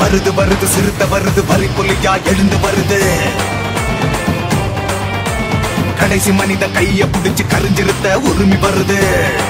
வருது வருது சிறுத்த வருது வரி புலியா எழுந்து வருது கடைசி மனித கைய புடிச்சு கரிஞ்சிருத்த உரிமை வருது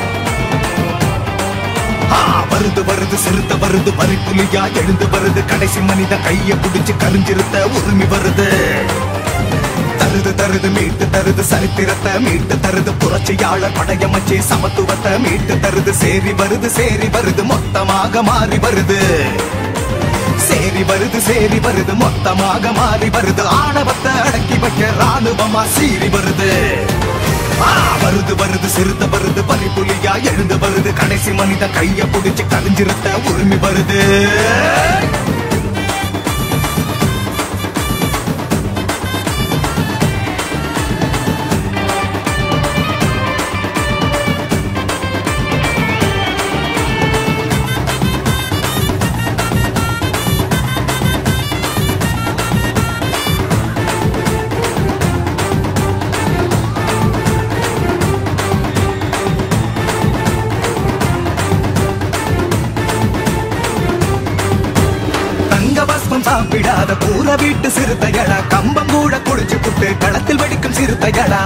ஆ, வருது வருது சிறுத்த வருது வரி புலியா எழுந்து வருது கடைசி மனித கைய புடிச்சு கரிஞ்சிருத்த உரிமை வருது தருது தருது மீட்டு தருது சரித்திரத்தை மீட்டு தருது புரட்சியாளர் படையமைச்சு சமத்துவத்தை மீட்டு தருது சேரி வருது சேரி வருது மொத்தமாக மாறி வருது சேரி வருது சேரி வருது மொத்தமாக மாறி வருது ஆணவத்தை அடக்கி வைக்க ராணுவமா சீறி வருது ஆ, வருது வருது சிறுத்த வருது பறிப்புலியா எழுந்து வருது கடைசி மனித கைய புடிச்சு கரிஞ்சிருத்த உரிமை வருது தங்க பஸ்மம் சாப்பிடாத கூற வீட்டு சிறுத்தைகளா கம்பம் கூட குடிச்சு புட்டு களத்தில் வெடிக்கும் சிறுத்தைகளா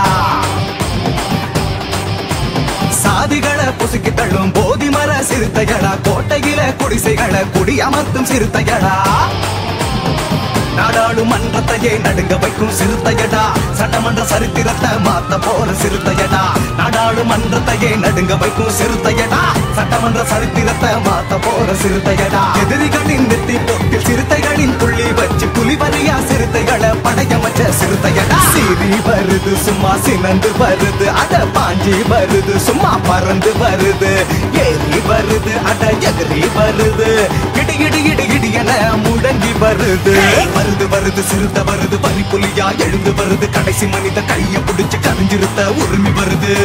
சாதிகளை பொசுக்கி தள்ளும் போதி மர சிறுத்தைகளா கோட்டையில குடிசைகளை குடி அமர்த்தும் சிறுத்தைகளா நாடாளுமன்றத்தையே நடுங்க வைக்கும் சிறுத்தையடா சட்டமன்ற சரித்திரத்தை மாத்த போற சிறுத்தையடா நாடாளுமன்றத்தையே நடுங்க வைக்கும் சிறுத்தையடா சட்டமன்ற சரித்திரத்தை மாத்த போற சிறுத்தையடா எதிரிகளின் நெத்தி பொட்டில் சிறுத்தைகளின் புள்ளி வச்சு புலிவரியா சிறுத்தைகளை படையமைச்ச சிறுத்தையடா சீறி வருது சும்மா சினந்து வருது அட பாஞ்சி வருது சும்மா பறந்து வருது ஏறி வருது அட எதிரி வருது இடி இடி இடி இடி என முழங்கி வருது வருது வருது சிறுத்த வருது பனிப்புலியா எழுந்து வருது கடைசி மனித கைய பிடிச்சு கரிஞ்சிருத்த உரிமை வருது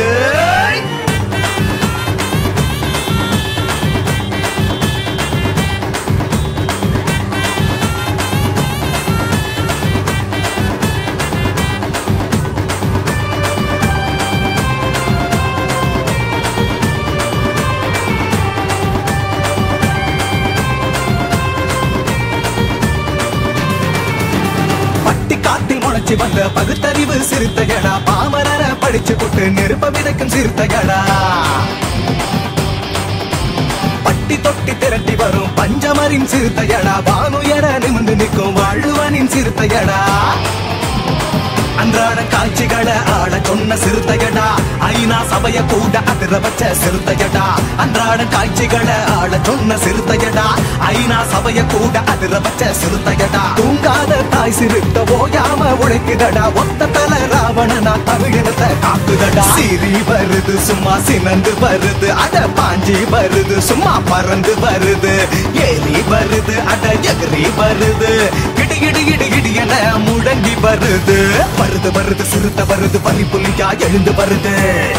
பட்டி காட்டில் முளைச்சு வந்த பகுத்தறிவு சிறுத்தைகளா பாமரர படிச்சு போட்டு நெருப்ப விதைக்கும் சிறுத்தைகளா பட்டி தொட்டி திரட்டி வரும் பஞ்சமரின் சிறுத்தையடா வானுயர நிமிர்ந்து நிற்கும் வாழ்வனின் சிறுத்தையடா அன்றாட காட்சிகளை ஆட சொன்ன சிறுத்தையடா ஐநா சபைய கூட அதிர வச்ச சிறுத்தையடா அன்றாட காட்சிகளை ஆட சொன்ன சிறுத்தையடா ஐநா சபைய கூட அதிர வச்ச சிறுத்தையடா தூங்காத தாய் சிறுத்த ஓயாம உழைக்குதடா ஒத்த தல ராவணனா தமிழினத்தை காக்குதடா சீறி வருது சும்மா சினந்து வருது அட பாஞ்சி வருது சும்மா பறந்து வருது ஏறி வருது அட எகிரி வருது இடி இடி இடி இடி என முழங்கி வருது வருது வருது சிறுத்த வருது பனி புலியா எழுந்து வருது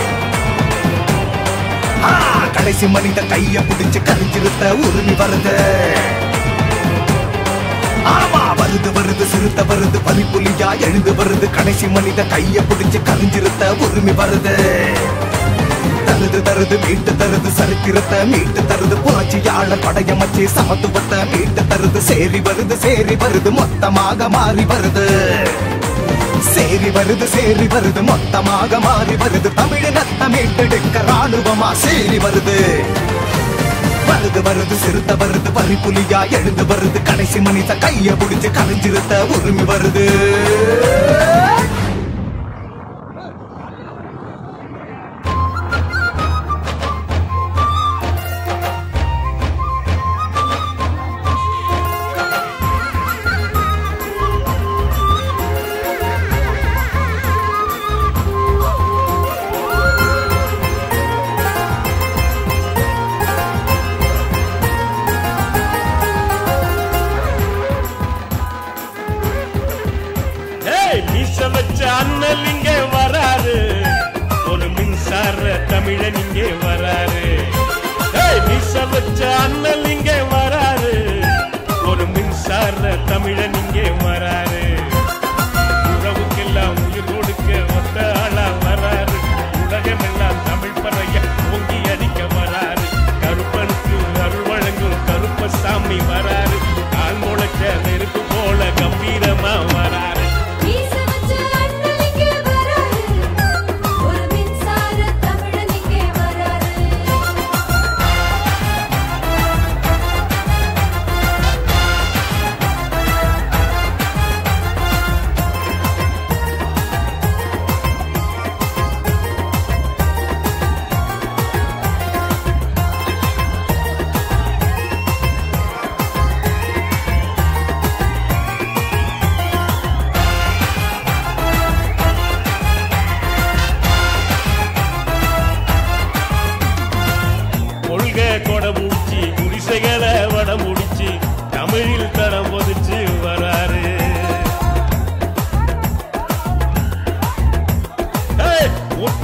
ஆ, கடைசி மனித கைய பிடிச்சு கரிஞ்சிருத்த உரிமை வருது ஆமா வருது வருது சிறுத்த வருது பனி புலியா எழுந்து வருது கடைசி மனித கைய பிடிச்சு கரிஞ்சிருத்த உரிமை வருது தருது தருது மீட்டு தருது சரித்திரத்தை மீட்டு தருது புரட்சியாளர் படையமைச்சு சமத்துவத்தை மீட்டு தருது சேரி வருது சேரி வருது மொத்தமாக மாறி வருது சேரி வருது சேரி வருது மொத்தமாக மாறி வருது தமிழினத்தை மீட்டெடுக்க ராணுவமா சேரி வருது வருது வருது சிறுத்த வருது பறிப்புலியா எழுந்து வருது கடைசி மனித கைய பிடிச்சு கரைஞ்சிருத்த உரிமை வருது ஏய் மீச வச்ச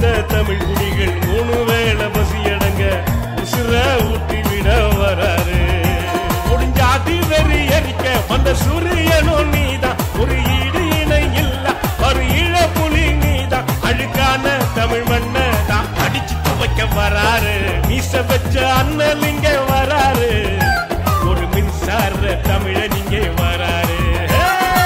கொடுத்த தமிழ் குடிகள் மூணு வேளை பசி அடங்க உசுர ஊட்டி விட வராரு முடிஞ்சாதி வெறி எரிக்க வந்த சூரியனும் நீதான் ஒரு ஈடு இணை இல்ல ஒரு ஈழ புலி நீதான் அழுக்கான தமிழ் மண்ண தான் அடிச்சு துவைக்க வராரு மீச வச்ச அண்ணல் இங்க வராரு ஒரு மின்சார தமிழன் இங்கே வராரு ஹே!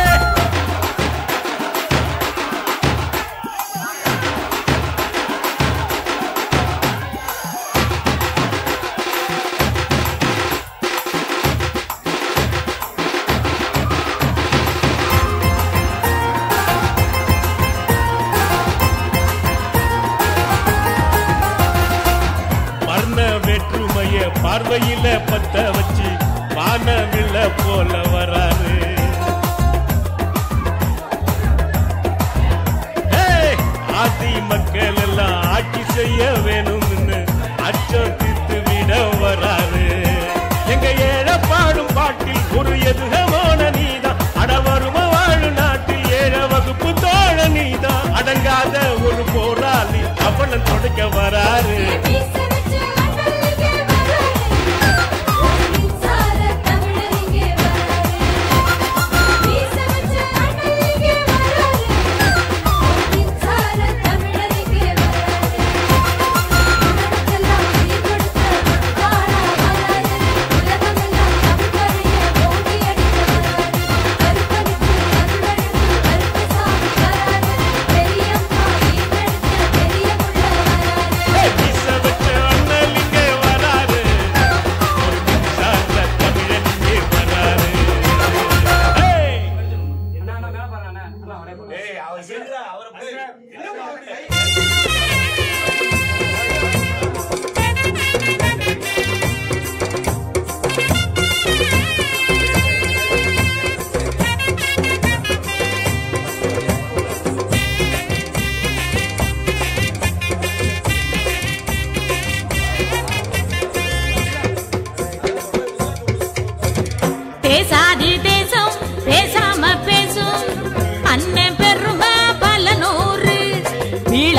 வர்ண வேற்றுமைய பார்வையில பத்த வச்சு வானவில்ல போல வராரு ஏய், ஆதி மக்கள் எல்லாம் ஆட்சி செய்ய வேணும்னு அச்சம் தீர்த்து விட வராரு எங்க ஏழ பாடும் பாட்டில் ஒரு எதுகமான நீதான் அடவரும வாழும் நாட்டில் ஏழ வகுப்பு தோழ நீதான் அடங்காத ஒரு போராளி அவனை தொடக்க வராரு ஏய், மீச வச்ச அண்ணல் இங்கே வராரு. ஒரு மின்சார தமிழன் இங்கே வராரு. ஏய், பேசாதி தேசம் பேசாம பேசும் அண்ணன் பெருமை பல நூறு வீழ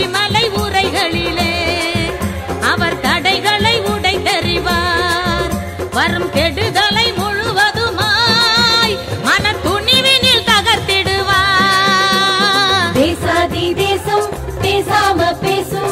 கொல்லிமலை உரைகளிலே அவர் தடைகளை உடைத்தறிவார் வரும் கெடுதலை முழுவதுமாய் மன துணிவினில் தகர்த்திடுவார் தேசாதி தேசம் பேசாம பேசும்